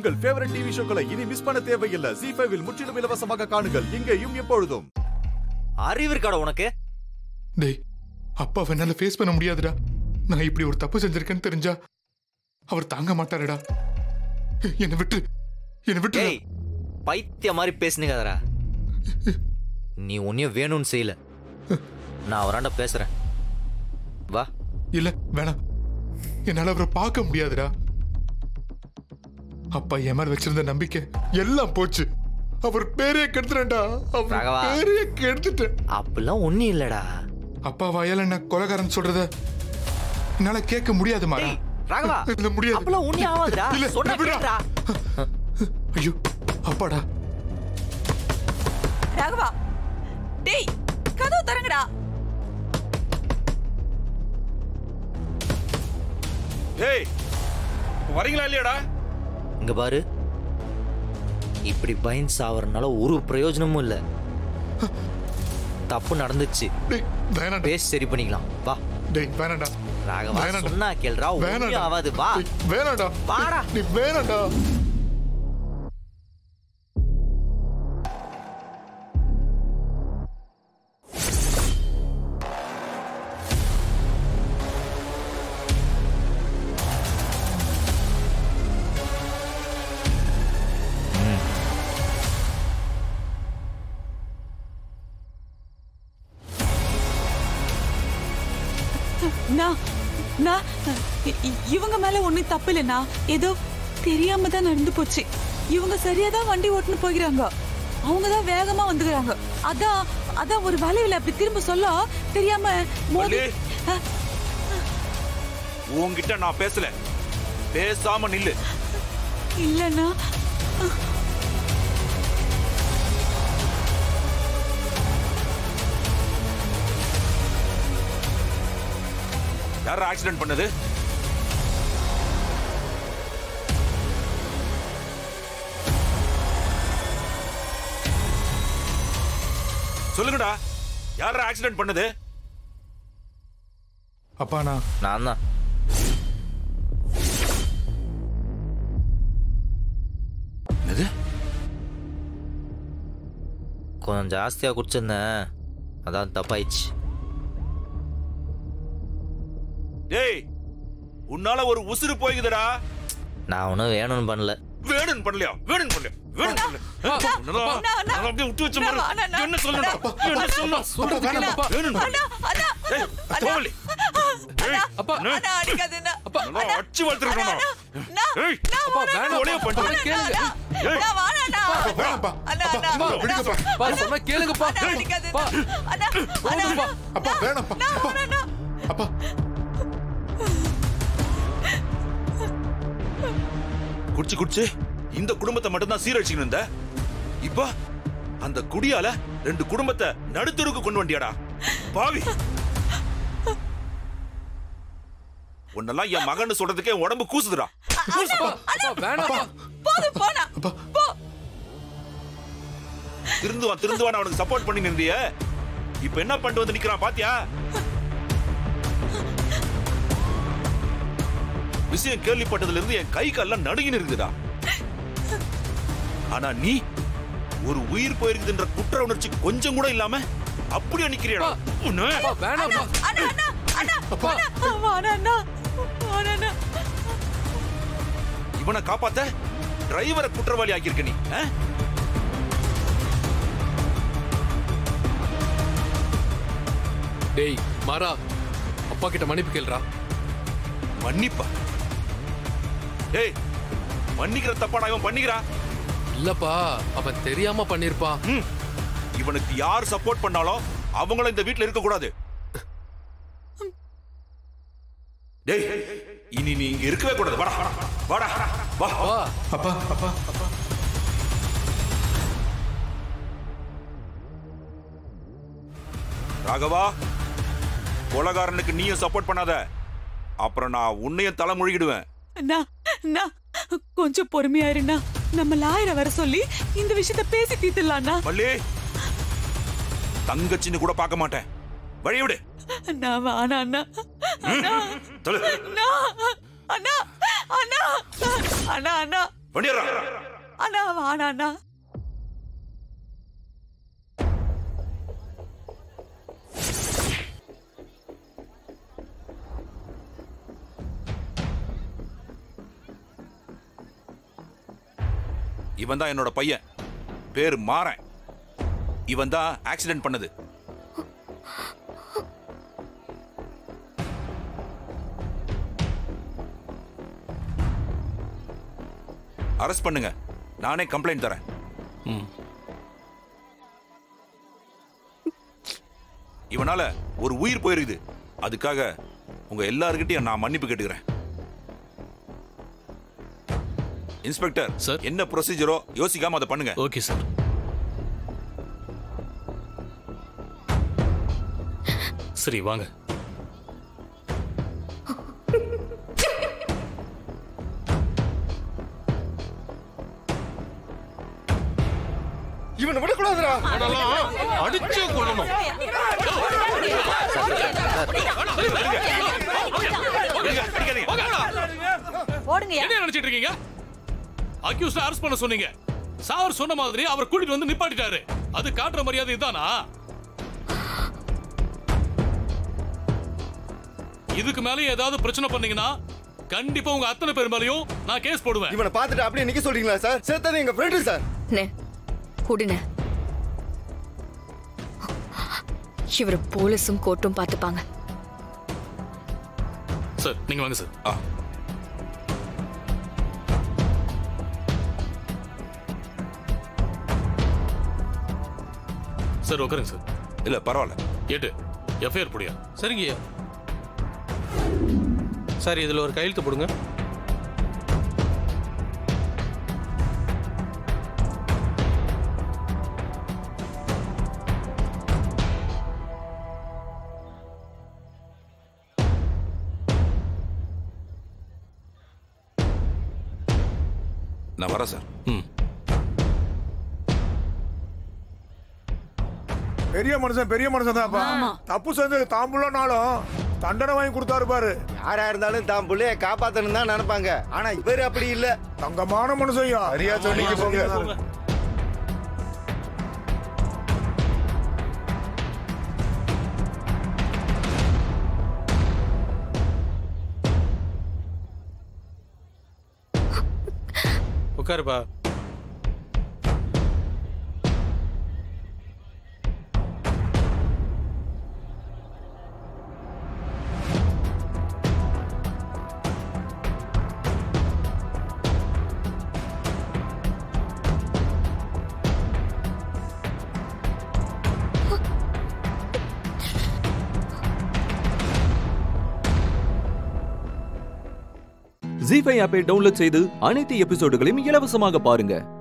உங்கள் favourite TV ஷோக்களை இனி miss பண்ண தேவையில்லை ஜி ஃபைவில் முற்றிலும் இலவசமாக காணுங்கள் இங்கேயும் எப்பொழுதும் அறிவு இருக்காடா உனக்கு டேய் அப்பா என்னால ஃபேஸ் பண்ண முடியாதுடா நான் இப்படி ஒரு தப்பு செஞ்சிருக்கேன்னு தெரிஞ்சா அவர் தாங்க மாட்டாருடா என்னை விட்டு என்னை விட்டு டேய் பைத்திய மாதிரி பேசுனீங்கடா நீ ஒன்னும் வேணும்னு செய்யல நான் அவராண்ட பேசுறேன் வா இல்ல வேணாம் என்னால அவரை பார்க்க முடியாதுடா அப்பா என் மேல வச்சிருந்த நம்பிக்கை எல்லாம் போச்சு அவர் பேரையே கெடுத்துட்டேன்டா அவர் ராகவா. பேரையே கெடுத்துட்டேன் அப்படிலாம் ஒண்ணும் இல்லடா அப்பா வாயால என்ன கொலகாரன் சொல்றத என்னால கேட்க முடியாது மாறா டேய் ராகவா இல்ல முடியாது அப்பெல்லாம் ஒண்ணும் ஆகாதுடா இல்ல, சொன்னா விடுடா. கேளுடா ஐயோ அப்பாடா ராகவா டேய் கதவு தரங்கடா ஏய் வரீங்களா இல்லையாடா இங்க பாரு இப்படி பயந்து சாவறதுனால ஒரு பிரயோஜனமும் இல்ல தப்பு நடந்துச்சு டேய் வேணாண்டா பேசி சரி பண்ணிக்கலாம் வா டேய் வேணாண்டா ராகவா வேணாண்டா. சொன்னா கேளுடா ஒண்ணும் வேணாண்டா ஆகாது வா டேய், வேணாண்டா வாடா. நீ வேணாண்டா நான் நான் இ- இ- இவங்க மேல ஒண்ணும் தப்பு இல்லைண்ணா ஏதோ தெரியாம தான் நடந்து போச்சு இவங்க சரியா தான் வண்டி ஓட்டுன்னு போகிறாங்க அவங்க தான் வேகமா வந்துக்கிறாங்க அதான் அதான் ஒரு வளைவில் அப்படி திரும்ப சொல்ல தெரியாம மோதி வள்ளி. அ, உன்கிட்ட நான் பேசல பேசாம நில்லு இல்லைண்ணா யார் ஆக்சிடென்ட் பண்ணது சொல்லுங்கடா யார் ஆக்சிடென்ட் பண்ணது அப்பா நான் நான் தான் என்னது கொஞ்சம் ஜாஸ்தியா குடிச்சிருந்தேன் அதான் தப்பாயிடுச்சு டேய் உன்னால ஒரு உசுறு போய்க்குதுடா நான் ஒன்றும் வேணும்னு பண்ணல வேணும்னு பண்ணலையா வேணும்னு பண்ணலையா வேணும்னு பண்ணலையா? என்னடா? அண்ணா, அண்ணா. நான் அப்படியே விட்டு வச்ச மாதிரி. அண்ணா, அண்ணா. என்ன சொல்லணும்டா? என்ன சொல்லணும்? அப்பா வேணாம்ப்பா வேணும்னு அண்ணா அண்ணா ஏய், கோவலி. ஏய், அப்பா. என்ன? அண்ணா அடிக்காதுண்ணா நல்லா அடிச்சு வளர்த்துருக்கணும்டா. ஏய், அப்பா வேணாம் கொலையை அப்பா, பண்ணிட்டு. கேளுங்க ஏய், அண்ணா வாடா வேணாம்ப்பா அண்ணா அப்பா, அண்ணா அப்பா, விடுங்கப்பா பா சொன்னா கேளுங்கப்பா அண்ணா அடிக்காது பா அண்ணா போதும்பா அப்பா வேணாம்ப்பா அப்பா அண்ணா அப்பா குடிச்சு குடிச்சு இந்த குடும்பத்தை மட்டும்தான் சீரழிச்சுக்கணும் இருந்த இப்ப அந்த குடியால ரெண்டு குடும்பத்தை நடுத்தருக்கு கொண்டு வண்டியாடா பாவி உன்னெல்லாம் என் மகன் சொல்றதுக்கே என் உடம்பு கூசுதுடா அப்பா அப்பா வேணாம்ப்பா போதும் போனா அப்பா போ திருந்துவான் திருந்துவான் அவனுக்கு சப்போர்ட் பண்ணி நின்றிய இப்ப என்ன பண்ணிட்டு வந்து நிக்கிறான் பாத்தியா விஷயம் கேள்விப்பட்டதுல இருந்து என் கை கால்லாம் நடுங்கின்னு இருக்குதா ஆனா நீ ஒரு உயிர் போயிருக்குதுன்ற குற்ற உணர்ச்சி கொஞ்சம் கூட இல்லாம அப்படியே நிக்கிறியடா உன்னை அப்பா வேணாம்ப்பா அண்ணா அண்ணா அண்ணா அப்பா வாடா அண்ணா வாடா அண்ணா இவனை காப்பாத்த டிரைவரை குற்றவாளி ஆக்கியிருக்க நீ ஆ? டேய் மாறா அப்பா கிட்ட மன்னிப்பு கேளுடா மன்னிப்பா டேய் மன்னிக்கிற தப்பாடா இவன் பண்ணிக்கிறா இல்லப்பா அவன் தெரியாம பண்ணிருப்பான் ம். இவனுக்கு யார் சப்போர்ட் பண்ணாலும் அவங்களும் இந்த வீட்ல இருக்க கூடாது டேய் இனி நீ இங்க இருக்கவே கூடாது வாடா வாடா வா வா அப்பா அப்பா அப்பா ராகவா கொலகாரனுக்கு நீயும் சப்போர்ட் பண்ணாத அப்புறம் நான் உன்னையும் தலை முழுகிடுவேன் அண்ணா அண்ணா கொஞ்சம் பொறுமையா இருண்ணா நம்ம லாயரை வர சொல்லி இந்த விஷயத்த பேசி தீர்த்துடலாம்ண்ணா மல்லி தங்கச்சின்னு கூட பார்க்க மாட்டேன் வழி விடு அண்ணா வாணா அண்ணா அண்ணா சொல்லு அண்ணா அண்ணா அண்ணா அண்ணா அண்ணா வண்டியரா அண்ணா வாடா அண்ணா இவன் தான் என்னோட பையன் பேரு மாறன் இவன் தான் ஆக்சிடென்ட் பண்ணது அரெஸ்ட் பண்ணுங்க நானே கம்ப்ளைண்ட் தரேன் இவனால ஒரு உயிர் போயிருக்குது அதுக்காக உங்க எல்லார்கிட்டயும் நான் மன்னிப்பு கேட்டுக்கிறேன் இன்ஸ்பெக்டர் சார். என்ன ப்ரொசீஜரோ யோசிக்காம அதை பண்ணுங்க ஓகே சார் சரி வாங்க இவனை விடக்கூடாதுடா அடிச்சே கொள்ளணும் அடிங்க, அடிக்காதீங்க. போடுங்க என்ன நினைச்சிட்டு இருக்கீங்க அக்யூஸ்ட் அரெஸ்ட் பண்ண சொன்னீங்க சார் சொன்ன மாதிரி அவர் கூட்டிட்டு வந்து நிப்பாட்டிட்டாரு அது காட்டுற மரியாதை இதுதானா இதுக்கு மேல ஏதாவது பிரச்சனை பண்ணீங்கன்னா கண்டிப்பா உங்க அத்தனை பேர் மேலயும் நான் கேஸ் போடுவேன் இவனை பார்த்துட்டு அப்படியே நிக்க சொல்றீங்களா சார் சேர்த்தது எங்க ஃப்ரெண்டு சார் நே குடுனே இவர் போலீஸும் கோர்ட்டும் பார்த்துப்பாங்க சார் நீங்க வாங்க சார் ஆ. சார் உட்காருங்க சார் இல்ல பரவாயில்ல ஏட்டு எஃப்ஐஆர் போடியா சரிங்கய்யா சார் இதில் ஒரு கையெழுத்து போடுங்க நான் வரேன் சார் ம் பெரிய மனுஷன் பெரிய மனுஷன் தான்ப்பா தப்பு செஞ்சது தாம்புள்ளனாலும் தண்டனை வாங்கி கொடுத்தாரு பாரு யாரா இருந்தாலும் தான் புள்ளைய காப்பாத்தணும் தான் நினைப்பாங்க ஆனா இவர் அப்படி இல்ல தங்கமான மனுஷன்யா சரியா சொன்னீங்க போங்க உட்காருப்பா ஜி ஃபைவ் ஆப்பை டவுன்லோட் செய்து அனைத்து எபிசோடுகளையும் இலவசமாக பாருங்க